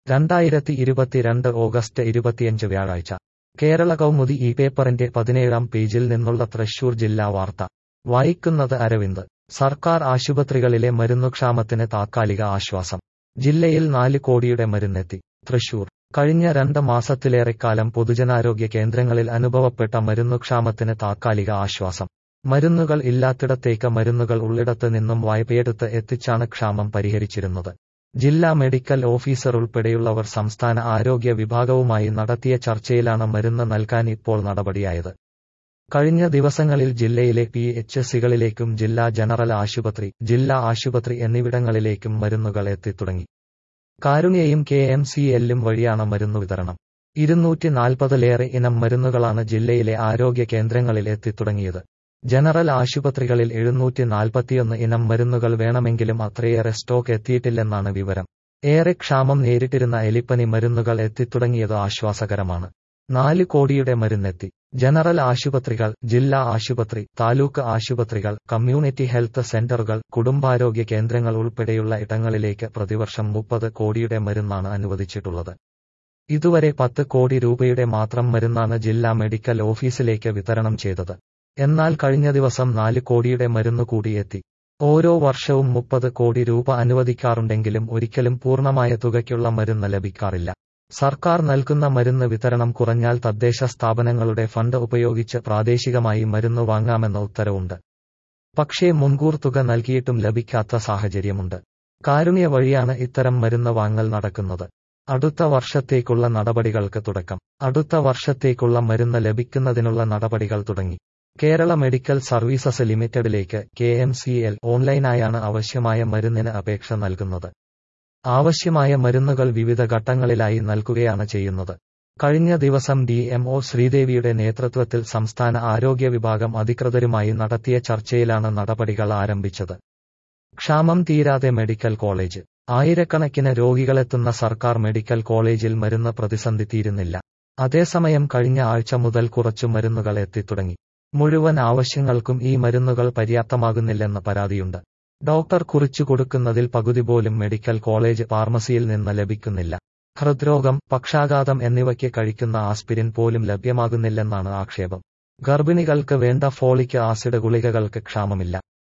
രണ്ടായിരത്തി ഇരുപത്തിരണ്ട് ഓഗസ്റ്റ് ഇരുപത്തിയഞ്ച് വ്യാഴാഴ്ച കേരള കൗമുദി ഈ പേപ്പറിന്റെ പതിനേഴാം പേജിൽ നിന്നുള്ള തൃശൂർ ജില്ലാ വാർത്ത വായിക്കുന്നത് അരവിന്ദ് സർക്കാർ ആശുപത്രികളിലെ മരുന്നുക്ഷാമത്തിന് താത്കാലിക ആശ്വാസം ജില്ലയിൽ നാല് കോടിയുടെ മരുന്നെത്തി തൃശൂർ കഴിഞ്ഞ രണ്ട് മാസത്തിലേറെക്കാലം പൊതുജനാരോഗ്യ കേന്ദ്രങ്ങളിൽ അനുഭവപ്പെട്ട മരുന്നുക്ഷാമത്തിന് താത്കാലിക ആശ്വാസം മരുന്നുകൾ ഇല്ലാത്തിടത്തേക്ക് മരുന്നുകൾ ഉള്ളിടത്ത് നിന്നും വായ്പയെടുത്ത് എത്തിച്ചാണ് ക്ഷാമം പരിഹരിച്ചിരുന്നത് ജില്ലാ മെഡിക്കൽ ഓഫീസർ ഉൾപ്പെടെയുള്ളവർ സംസ്ഥാന ആരോഗ്യ വിഭാഗവുമായി നടത്തിയ ചർച്ചയിലാണ് മരുന്ന് നൽകാൻ ഇപ്പോൾ നടപടിയായത് കഴിഞ്ഞ ദിവസങ്ങളിൽ ജില്ലയിലെ പി എച്ച് സികളിലേക്കും ജില്ലാ ജനറൽ ആശുപത്രി ജില്ലാ ആശുപത്രി എന്നിവിടങ്ങളിലേക്കും മരുന്നുകൾ എത്തിത്തുടങ്ങി കാരുണ്യയും കെ എം സി എല്ലും വഴിയാണ് മരുന്നു വിതരണം ഇരുന്നൂറ്റി നാൽപ്പതിലേറെ ഇനം മരുന്നുകളാണ് ജില്ലയിലെ ആരോഗ്യ കേന്ദ്രങ്ങളിൽ എത്തിത്തുടങ്ങിയത് ജനറൽ ആശുപത്രികളിൽ എഴുന്നൂറ്റി നാൽപ്പത്തിയൊന്ന് ഇനം മരുന്നുകൾ വേണമെങ്കിലും അത്രയേറെ സ്റ്റോക്ക് എത്തിയിട്ടില്ലെന്നാണ് വിവരം ഏറെ ക്ഷാമം നേരിട്ടിരുന്ന എലിപ്പനി മരുന്നുകൾ എത്തിത്തുടങ്ങിയത് ആശ്വാസകരമാണ് നാല് കോടിയുടെ മരുന്നെത്തി ജനറൽ ആശുപത്രികൾ ജില്ലാ ആശുപത്രി താലൂക്ക് ആശുപത്രികൾ കമ്മ്യൂണിറ്റി ഹെൽത്ത് സെന്ററുകൾ കുടുംബാരോഗ്യ കേന്ദ്രങ്ങൾ ഉൾപ്പെടെയുള്ള ഇടങ്ങളിലേക്ക് പ്രതിവർഷം മുപ്പത് കോടിയുടെ മരുന്നാണ് അനുവദിച്ചിട്ടുള്ളത് ഇതുവരെ പത്ത് കോടി രൂപയുടെ മാത്രം മരുന്നാണ് ജില്ലാ മെഡിക്കൽ ഓഫീസിലേക്ക് വിതരണം ചെയ്തത് എന്നാൽ കഴിഞ്ഞ ദിവസം നാല് കോടിയുടെ മരുന്ന് കൂടി എത്തി ഓരോ വർഷവും മുപ്പത് കോടി രൂപ അനുവദിക്കാറുണ്ടെങ്കിലും ഒരിക്കലും പൂർണ്ണമായ തുകയ്ക്കുള്ള മരുന്ന് ലഭിക്കാറില്ല സർക്കാർ നൽകുന്ന മരുന്ന് വിതരണം കുറഞ്ഞാൽ തദ്ദേശ സ്ഥാപനങ്ങളുടെ ഫണ്ട് ഉപയോഗിച്ച് പ്രാദേശികമായി മരുന്ന് വാങ്ങാമെന്ന ഉത്തരവുണ്ട് പക്ഷേ മുൻകൂർ തുക നൽകിയിട്ടും ലഭിക്കാത്ത സാഹചര്യമുണ്ട് കാരുണ്യ വഴിയാണ് ഇത്തരം മരുന്ന് വാങ്ങൽ നടക്കുന്നത് അടുത്ത വർഷത്തേക്കുള്ള നടപടികൾക്ക് തുടക്കം അടുത്ത വർഷത്തേക്കുള്ള മരുന്ന് ലഭിക്കുന്നതിനുള്ള നടപടികൾ തുടങ്ങി കേരള മെഡിക്കൽ സർവീസസ് ലിമിറ്റഡിലേക്ക് കെ എം സി എൽ ഓൺലൈനായാണ് ആവശ്യമായ മരുന്നിന് അപേക്ഷ നൽകുന്നത് ആവശ്യമായ മരുന്നുകൾ വിവിധ ഘട്ടങ്ങളിലായി നൽകുകയാണ് ചെയ്യുന്നത് കഴിഞ്ഞ ദിവസം ഡി എം ഒ ശ്രീദേവിയുടെ നേതൃത്വത്തിൽ സംസ്ഥാന ആരോഗ്യ വിഭാഗം അധികൃതരുമായി നടത്തിയ ചർച്ചയിലാണ് നടപടികൾ ആരംഭിച്ചത് ക്ഷാമം തീരാതെ മെഡിക്കൽ കോളേജ് ആയിരക്കണക്കിന് രോഗികളെത്തുന്ന സർക്കാർ മെഡിക്കൽ കോളേജിൽ മരുന്ന് പ്രതിസന്ധി തീരുന്നില്ല അതേസമയം കഴിഞ്ഞ ആഴ്ച മുതൽ കുറച്ചു മരുന്നുകൾ എത്തിത്തുടങ്ങി മുഴുവൻ ആവശ്യങ്ങൾക്കും ഈ മരുന്നുകൾ പര്യാപ്തമാകുന്നില്ലെന്ന് പരാതിയുണ്ട് ഡോക്ടർ കുറിച്ചു കൊടുക്കുന്നതിൽ പകുതി പോലും മെഡിക്കൽ കോളേജ് ഫാർമസിയിൽ നിന്ന് ലഭിക്കുന്നില്ല ഹൃദ്രോഗം പക്ഷാഘാതം എന്നിവയ്ക്ക് കഴിക്കുന്ന ആസ്പിരിൻ പോലും ലഭ്യമാകുന്നില്ലെന്നാണ് ആക്ഷേപം ഗർഭിണികൾക്ക് വേണ്ട ഫോളിക് ആസിഡ് ഗുളികകൾക്ക് ക്ഷാമമില്ല